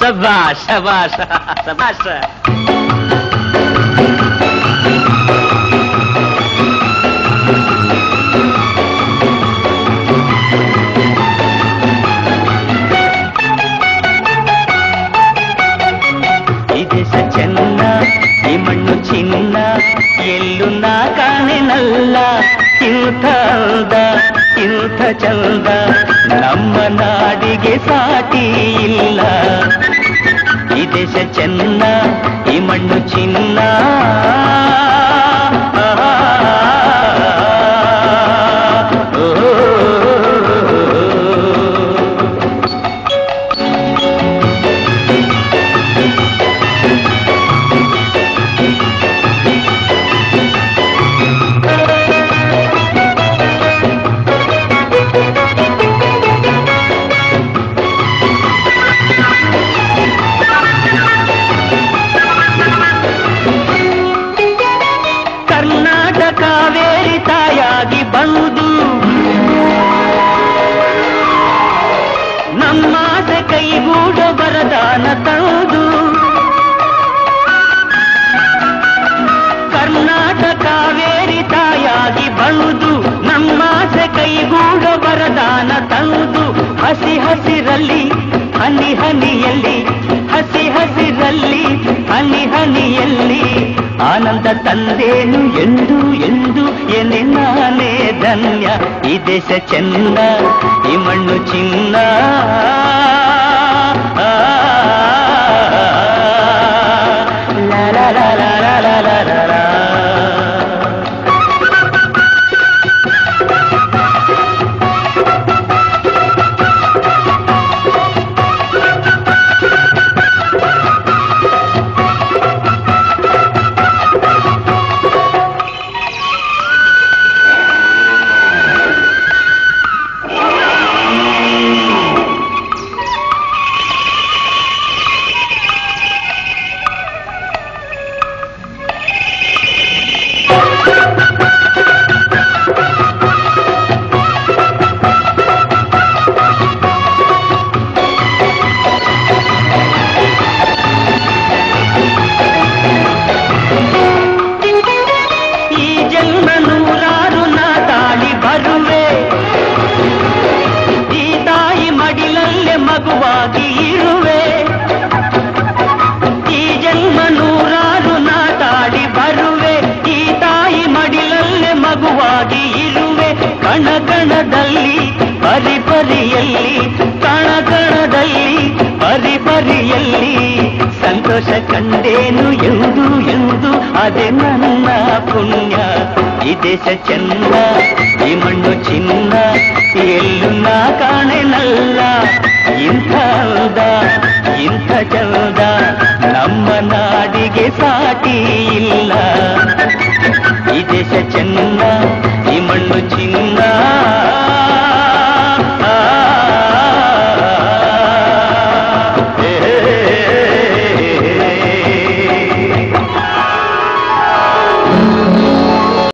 ಸಬಾಷ್ ಸಬಾಷ್ ಸಬಾಷ್ ಈ ದೇಶ ಚೆನ್ನ ಈ ಮಣ್ಣು ಚಿನ್ನ ಎಲ್ಲೂ ನಾ ಕಾಣೆನಲ್ಲ ಇಂಥ ಅಂದ ಇಂಥ ಚಂದ ನಮ್ಮ ನಾಡಿಗೆ ಸಾಟಿ ಇಲ್ಲ ಈ ದೇಶ ಚೆನ್ನ ಈ ಮಣ್ಣು ಚಿನ್ನ ಓ ಕರ್ನಾಟಕ ಕಾವೇರಿ ತಾಯಾಗಿ ಬಂದು ನಮ್ಮಾಸೆ ಕೈಗೂಡ ಬರದಾನ ತಂದು ಕರ್ನಾಟಕ ಕಾವೇರಿ ತಾಯಾಗಿ ಬಂದು ನಮ್ಮಾಸೆ ಕೈಗೂಡ ಬರದಾನ ತಂದು ಹಸಿ ಹಸಿರಲ್ಲಿ ಹನಿ ಹನಿಯಲ್ಲಿ ಹಸಿ ಹಸಿರಲ್ಲಿ ಹನಿ ಹನಿಯಲ್ಲಿ ಆನಂದ ತಂದೇನು ಎಂದು ಎಂದು ಎನೆ ನಾನೇ ಧನ್ಯ ಈ ದೇಶ ಚೆನ್ನ ಈ ಮಣ್ಣು ಚಿನ್ನ ಲಾ ಲಾ ಲಾ ಲಾ ಲಾ ಲಾ ಲಾ ಲಾ ಲಾ. ಈ ಜನ್ಮ ನೂರಾರು ನಾ ತಾಳಿ ಬರುವೆ ಈ ತಾಯಿ ಮಡಿಲಲ್ಲೇ ಮಗುವಾಗಿ ಇರುವೆ ಈ ಜನ್ಮ ನೂರಾರು ನಾ ತಾಳಿ ಬರುವೆ ಈ ತಾಯಿ ಮಡಿಲಲ್ಲೇ ಮಗುವಾಗಿ ಇರುವೆ ಕಣ ಕಣದಲ್ಲಿ ಪರಿ ಪರಿಯಲ್ಲಿ ಕಣ ಕಣದಲ್ಲಿ ಪರಿ ಪರಿಯಲ್ಲಿ ಸಂತೋಷ ಕಂಡೇನು ಎಂದು ಎಂದು ಅದೇ ನನ್ನ ಪುಣ್ಯ ಈ ದೇಶ ಚೆನ್ನ ಈ ಮಣ್ಣು ಚಿನ್ನ ಎಲ್ಲೂ ನಾ ಕಾಣೆನಲ್ಲ ಇಂಥ ಅಂದ ಇಂಥ ಚಂದ